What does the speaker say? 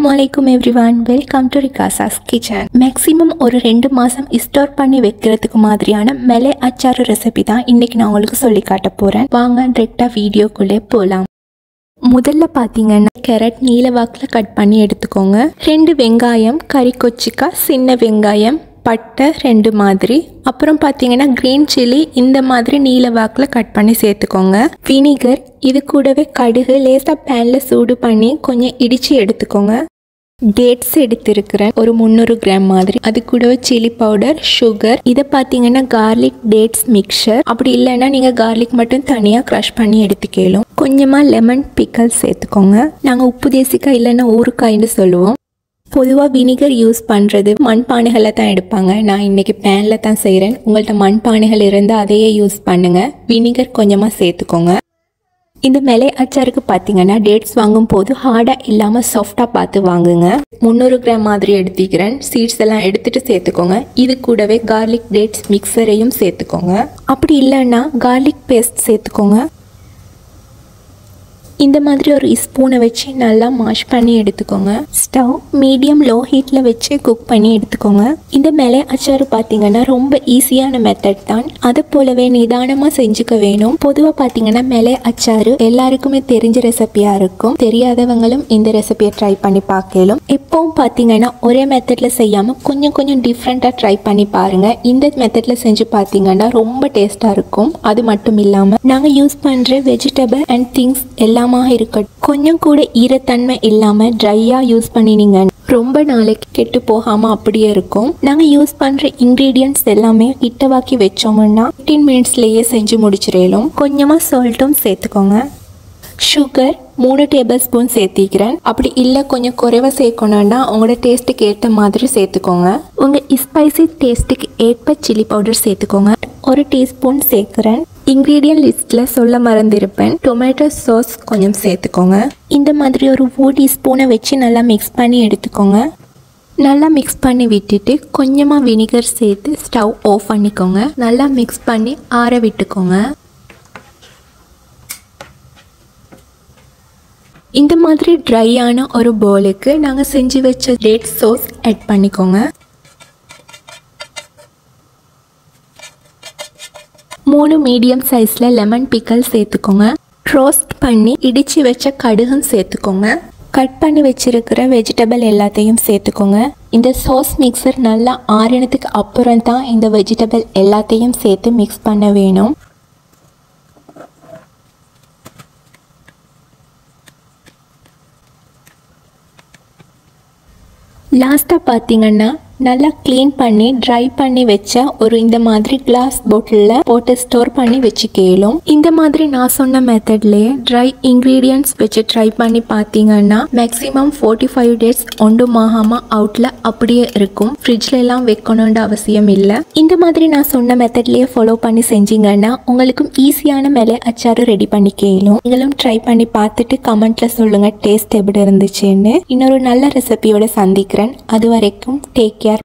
அஸ்ஸலாமு அலைக்கும் everyone welcome to ரிகாசாஸ் கிச்சன் மேக்ஸிமம் ஒரு ரெண்டு மாதம் ஸ்டோர் பண்ணி வைக்கிறதுக்கு மாதிரியான மெலை அச்சாறு ரெசிபி தான் இன்னைக்கு நான் உங்களுக்கு சொல்லி காட்ட போகிறேன் வாங்க டிரெக்டாக வீடியோக்குள்ளே போகலாம் முதல்ல பார்த்தீங்கன்னா கேரட் நீல வாக்கில் கட் பண்ணி எடுத்துக்கோங்க ரெண்டு வெங்காயம் கறி கொச்சிக்காய் சின்ன வெங்காயம் பட்டை ரெண்டு மாதிரி அப்புறம் பார்த்தீங்கன்னா க்ரீன் சில்லி இந்த மாதிரி நீல வாக்கில் கட் பண்ணி சேர்த்துக்கோங்க வினிகர் இது கூடவே கடுகு லேசாக பேனில் சூடு பண்ணி கொஞ்சம் இடித்து எடுத்துக்கோங்க டேட்ஸ் எடுத்திருக்கிறேன் ஒரு முந்நூறு கிராம் மாதிரி அது கூடவே சில்லி பவுடர் சுகர் இதை பார்த்தீங்கன்னா கார்லிக் டேட்ஸ் மிக்சர் அப்படி இல்லைன்னா நீங்கள் கார்லிக் மட்டும் தனியாக க்ரஷ் பண்ணி எடுத்துக்கலும் கொஞ்சமாக லெமன் பிக்கல் சேர்த்துக்கோங்க நாங்கள் உப்பு தேசிக்காய் இல்லைன்னா ஊறுக்காய்னு சொல்லுவோம் பொதுவாக வினிகர் யூஸ் பண்ணுறது மண்பானைகளில் தான் எடுப்பாங்க நான் இன்றைக்கி பேனில் தான் செய்கிறேன் உங்கள்கிட்ட மண்பானைகள் இருந்தால் அதையே யூஸ் பண்ணுங்கள் வினிகர் கொஞ்சமாக சேர்த்துக்கோங்க இந்த மெலை அச்சாருக்கு பார்த்தீங்கன்னா டேட்ஸ் வாங்கும் போது ஹார்டாக இல்லாமல் சாஃப்டாக பார்த்து வாங்குங்க முந்நூறு கிராம் மாதிரி எடுத்துக்கிறேன் சீட்ஸ் எல்லாம் எடுத்துட்டு சேர்த்துக்கோங்க இது கூடவே கார்லிக் டேட்ஸ் மிக்சரையும் சேர்த்துக்கோங்க அப்படி இல்லைன்னா கார்லிக் பேஸ்ட் சேர்த்துக்கோங்க இந்த மாதிரி ஒரு ஸ்பூனை வச்சு நல்லா மாஷ் பண்ணி எடுத்துக்கோங்க ஸ்டவ் மீடியம் லோ ஹீட்டில் வச்சு குக் பண்ணி எடுத்துக்கோங்க இந்த மேலே அச்சாறு பார்த்தீங்கன்னா ரொம்ப ஈஸியான மெத்தட் தான் அதை போலவே நிதானமாக செஞ்சுக்க வேணும் பொதுவாக பார்த்தீங்கன்னா மேலே அச்சாறு எல்லாருக்குமே தெரிஞ்ச ரெசிபியாக இருக்கும் தெரியாதவங்களும் இந்த ரெசிபியை ட்ரை பண்ணி பார்க்கலாம் எப்பவும் பார்த்தீங்கன்னா ஒரே மெத்தடில் செய்யாமல் கொஞ்சம் கொஞ்சம் டிஃப்ரெண்ட்டாக ட்ரை பண்ணி பாருங்கள் இந்த மெத்தடில் செஞ்சு பார்த்தீங்கன்னா ரொம்ப டேஸ்ட்டாக இருக்கும் அது மட்டும் இல்லாமல் நாங்கள் யூஸ் பண்ணுற வெஜிடபிள் அண்ட் திங்ஸ் எல்லாமாக இருக்கட்டும் கொஞ்சம் கூட ஈரத்தன்மை இல்லாமல் ட்ரையாக யூஸ் பண்ணினீங்க ரொம்ப நாளைக்கு கெட்டு போகாமல் அப்படியே இருக்கும் நாங்கள் யூஸ் பண்ணுற இன்க்ரீடியன்ட்ஸ் எல்லாமே கிட்டவாக்கி வச்சோம்னா ஃபிஃப்டீன் மினிட்ஸ்லேயே செஞ்சு முடிச்சிடலும் கொஞ்சமாக சால்ட்டும் சேர்த்துக்கோங்க சுகர் மூணு டேபிள் ஸ்பூன் சேர்த்திக்கிறேன் அப்படி இல்லை கொஞ்சம் குறைவாக சேர்க்கணுன்னா உங்களோட டேஸ்ட்டுக்கு ஏற்ற மாதிரி சேர்த்துக்கோங்க உங்கள் ஸ்பைசி டேஸ்ட்டுக்கு ஏற்ப சில்லி பவுடர் சேர்த்துக்கோங்க ஒரு டீஸ்பூன் சேர்க்குறேன் இன்க்ரீடியன்ட் லிஸ்ட்டில் சொல்ல மறந்திருப்பேன் டொமேட்டோ சாஸ் கொஞ்சம் சேர்த்துக்கோங்க இந்த மாதிரி ஒரு ஒரு டீஸ்பூனை வச்சு நல்லா மிக்ஸ் பண்ணி எடுத்துக்கோங்க நல்லா மிக்ஸ் பண்ணி விட்டுட்டு கொஞ்சமாக வினிகர் சேர்த்து ஸ்டவ் ஆஃப் பண்ணிக்கோங்க நல்லா மிக்ஸ் பண்ணி ஆற விட்டுக்கோங்க இந்த மாதிரி ட்ரையான ஒரு பவுலுக்கு நாங்கள் செஞ்சு வச்ச டேட் சோஸ் ஆட் பண்ணிக்கோங்க மூணு மீடியம் சைஸில் லெமன் பிக்கல் சேர்த்துக்கோங்க ரோஸ்ட் பண்ணி இடித்து வச்ச கடுகும் சேர்த்துக்கோங்க கட் பண்ணி வச்சிருக்கிற வெஜிடபிள் எல்லாத்தையும் சேர்த்துக்கோங்க இந்த சாஸ் மிக்சர் நல்லா ஆறினதுக்கு அப்புறம் தான் இந்த வெஜிடபிள் எல்லாத்தையும் சேர்த்து மிக்ஸ் பண்ண வேணும் லாஸ்ட்டாக பார்த்தீங்கன்னா நல்லா க்ளீன் பண்ணி ட்ரை பண்ணி வச்ச ஒரு இந்த மாதிரி கிளாஸ் பாட்டிலில் போட்டு ஸ்டோர் பண்ணி வச்சுக்கலும் இந்த மாதிரி நான் சொன்ன மெத்தட்லேயே ட்ரை இன்க்ரீடியன்ட்ஸ் வச்சு ட்ரை பண்ணி பார்த்தீங்கன்னா மேக்ஸிமம் ஃபோர்ட்டி ஃபைவ் டேஸ் ஒன்றும் ஆகாமல் அவுட்டில் அப்படியே இருக்கும் ஃப்ரிட்ஜில் எல்லாம் வைக்கணுன்ற அவசியம் இல்லை இந்த மாதிரி நான் சொன்ன மெத்தட்லேயே ஃபாலோ பண்ணி செஞ்சீங்கன்னா உங்களுக்கும் ஈஸியான மேலே அச்சாறு ரெடி பண்ணி கேளும் நீங்களும் ட்ரை பண்ணி பார்த்துட்டு கமெண்ட்ல சொல்லுங்க டேஸ்ட் எப்படி இருந்துச்சுன்னு இன்னொரு நல்ல ரெசிபியோட சந்திக்கிறேன் அது வரைக்கும் டேக் கேர்